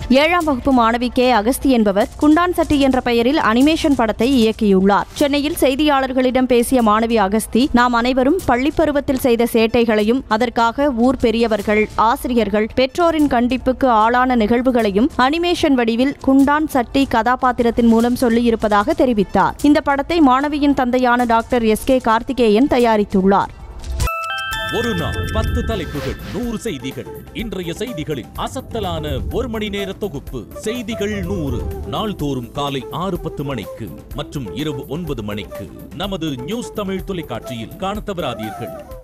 ஏழாம் வகுப்பு மாணவி கே அகஸ்தி என்பவர் குண்டான் சட்டி என்ற பெயரில் அனிமேஷன் படத்தை இயக்கியுள்ளார் சென்னையில் செய்தியாளர்களிடம் பேசிய மாணவி அகஸ்தி நாம் அனைவரும் பள்ளி பருவத்தில் செய்த சேட்டைகளையும் அதற்காக ஊர் பெரியவர்கள் ஆசிரியர்கள் பெற்றோரின் கண்டிப்புக்கு ஆளான நிகழ்வுகளையும் அனிமேஷன் வடிவில் குண்டான் சட்டி கதாபாத்திரத்தின் மூலம் சொல்லியிருப்பதாக தெரிவித்தார் இந்த படத்தை மாணவியின் தந்தையான டாக்டர் எஸ் கே கார்த்திகேயன் தயாரித்துள்ளார் ஒரு நாள் பத்து தலைப்புகள் நூறு செய்திகள் இன்றைய செய்திகளின் அசத்தலான ஒரு மணி நேர தொகுப்பு செய்திகள் நூறு நாள்தோறும் காலை ஆறு பத்து மணிக்கு மற்றும் இரவு ஒன்பது மணிக்கு நமது நியூஸ் தமிழ் தொலைக்காட்சியில் காணத் தவறாதீர்கள்